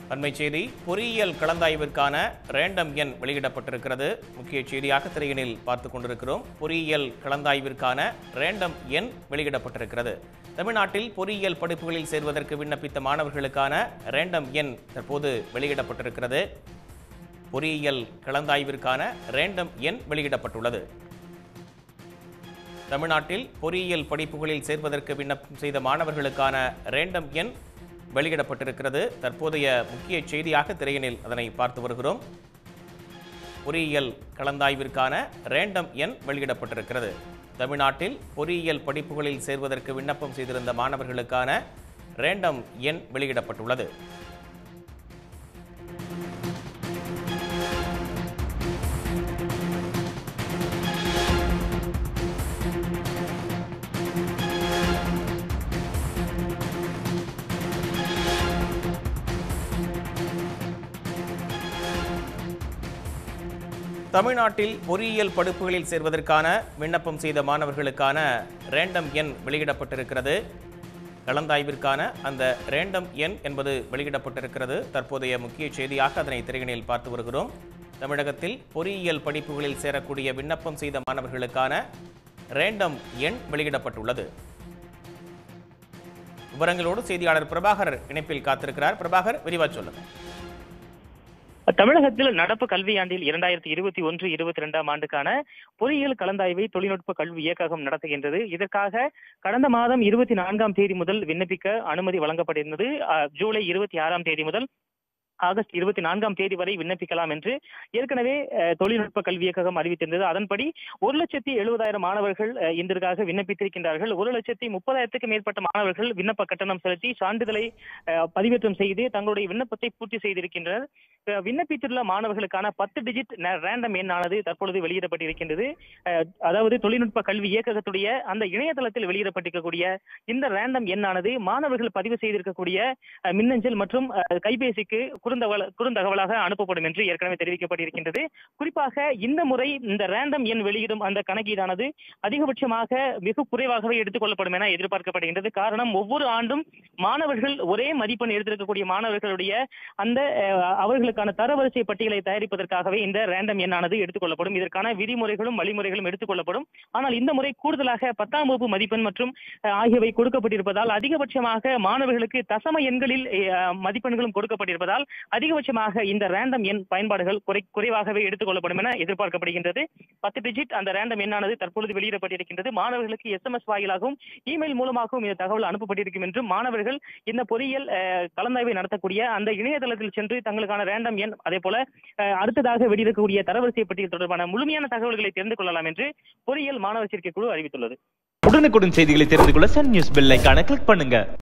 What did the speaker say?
அண்மை செய்தி பொறியியல் கலந்தாய்விற்கான ரேண்டம் எண் வெளியிடப்பட்டிருக்கிறது முக்கிய செய்தியாக திரையினில் பார்த்து கொண்டிருக்கிறோம் பொறியியல் கலந்தாய்விற்கான ரேண்டம் எண் வெளியிடப்பட்டிருக்கிறது தமிழ்நாட்டில் பொறியியல் படிப்புகளில் சேர்வதற்கு விண்ணப்பித்த மாணவர்களுக்கான ரேண்டம் எண் தற்போது வெளியிடப்பட்டிருக்கிறது பொறியியல் கலந்தாய்விற்கான ரேண்டம் எண் வெளியிடப்பட்டுள்ளது தமிழ்நாட்டில் பொறியியல் படிப்புகளில் சேர்வதற்கு விண்ணப்பம் செய்த மாணவர்களுக்கான ரேண்டம் எண் வெளியிடப்பட்டிருக்கிறது தற்போதைய முக்கிய செய்தியாக திரையினில் அதனை பார்த்து வருகிறோம் பொறியியல் கலந்தாய்விற்கான ரேண்டம் எண் வெளியிடப்பட்டிருக்கிறது தமிழ்நாட்டில் பொறியியல் படிப்புகளில் சேர்வதற்கு விண்ணப்பம் செய்திருந்த மாணவர்களுக்கான ரேண்டம் எண் வெளியிடப்பட்டுள்ளது தமிழ்நாட்டில் பொறியியல் படிப்புகளில் சேர்வதற்கான விண்ணப்பம் செய்த மாணவர்களுக்கான ரேண்டம் எண் வெளியிடப்பட்டிருக்கிறது கலந்தாய்விற்கான அந்த ரேண்டம் எண் என்பது வெளியிடப்பட்டிருக்கிறது தற்போதைய முக்கிய செய்தியாக அதனை திரையினில் பார்த்து வருகிறோம் தமிழகத்தில் பொறியியல் படிப்புகளில் சேரக்கூடிய விண்ணப்பம் செய்த மாணவர்களுக்கான ரேண்டம் எண் வெளியிடப்பட்டுள்ளது விவரங்களோடு செய்தியாளர் பிரபாகர் இணைப்பில் காத்திருக்கிறார் பிரபாகர் விரிவா சொல்லுங்க தமிழகத்தில் நடப்பு கல்வியாண்டில் இரண்டாயிரத்தி இருபத்தி ஒன்று இருபத்தி இரண்டாம் ஆண்டுக்கான பொறியியல் கலந்தாய்வை தொழில்நுட்ப கல்வி இயக்ககம் நடத்துகின்றது இதற்காக கடந்த மாதம் இருபத்தி நான்காம் தேதி முதல் விண்ணப்பிக்க அனுமதி வழங்கப்பட்டிருந்தது அஹ், ஜூலை இருபத்தி ஆறாம் தேதி முதல் ஆகஸ்ட் இருபத்தி நான்காம் தேதி வரை விண்ணப்பிக்கலாம் என்று ஏற்கனவே அஹ், தொழில்நுட்ப கல்வி இயக்ககம் அறிவித்திருந்தது அதன்படி ஒரு லட்சத்தி எழுபதாயிரம் மாணவர்கள் அஹ், இதற்காக விண்ணப்பித்திருக்கின்றார்கள் ஒரு லட்சத்தி முப்பதாயிரத்துக்கும் மேற்பட்ட மாணவர்கள் விண்ணப்ப கட்டணம் செலுத்தி சான்றிதழை அஹ், பதிவேற்றம் செய்து தங்களுடைய விண்ணப்பத்தை பூர்த்தி செய்திருக்கின்றனர் அஹ், விண்ணப்பித்துள்ள மாணவர்களுக்கான பத்து டிஜிட் ரேண்டம் எண்ணானது தற்பொழுது வெளியிடப்பட்டிருக்கின்றது அஹ், அதாவது தொழில்நுட்ப கல்வி இயக்ககத்துடைய அந்த இணையதளத்தில் வெளியிடப்பட்டிருக்கக்கூடிய இந்த ரேண்டம் எண்ணானது மாணவர்கள் பதிவு செய்திருக்கக்கூடிய அஹ், மின்னஞ்சல் மற்றும் அஹ், கைபேசிக்கு குறுந்தகவல் குறுந்தகவலாக அனுப்பப்படும் என்று ஏற்கனவே தெரிவிக்கப்பட்டிருக்கின்றது குறிப்பாக இந்த முறை இந்த ரேண்டம் எண் வெளியிடும் அந்த கணக்கீடானது அதிகபட்சமாக மிக குறைவாகவே எடுத்துக்கொள்ளப்படும் என எதிர்பார்க்கப்படுகின்றது காரணம் ஒவ்வொரு ஆண்டும் மாணவர்கள் ஒரே மதிப்பெண் எடுத்திருக்கக்கூடிய மாணவர்களுடைய அந்த அஹ், அவர்களுக்கான தரவரிசை பட்டியலை தயாரிப்பதற்காகவே இந்த ரேண்டம் எண்ணானது எடுத்துக்கொள்ளப்படும் இதற்கான விதிமுறைகளும் வழிமுறைகளும் எடுத்துக்கொள்ளப்படும் ஆனால் இந்த முறை கூடுதலாக பத்தாம் வகுப்பு மதிப்பெண் மற்றும் அஹ், ஆகியவை கொடுக்கப்பட்டிருப்பதால் அதிகபட்சமாக மாணவர்களுக்கு தசம எண்களில் அஹ், மதிப்பெண்களும் கொடுக்கப்பட்டிருப்பதால் அதிகபட்சமாக இந்த ரேண்டம் எண் பயன்பாடுகள் குறை குறைவாகவே எடுத்துக்கொள்ளப்படும் என எதிர்பார்க்கப்படுகின்றது பத்து டிஜிட் அந்த ரேண்டம் எண்ணானது தற்பொழுது வெளியிடப்பட்டிருக்கின்றது மாணவர்களுக்கு எஸ்எம்எஸ் வாயிலாகவும் இமெயில் மூலமாகவும் இந்த தகவல் அனுப்பப்பட்டிருக்கும் என்றும் மாணவர்கள் இந்த பொறியியல் அஹ், கலந்தாய்வை நடத்தக்கூடிய அந்த இணையதளத்தில் சென்று தங்களுக்கான ரேண்டம் எண் அதே போல அஹ், அடுத்ததாக வெளியிடக்கூடிய தரவரிசை பட்டியல் தொடர்பான முழுமையான தகவல்களை தெரிந்து கொள்ளலாம் என்று பொறியியல் மாணவர் சேர்க்கை குழு அறிவித்துள்ளது உடனுக்குடன் செய்திகளை தெரிந்து கொள்ள சன் நியூஸ் பெல் ஐகானை கிளிக் பண்ணுங்க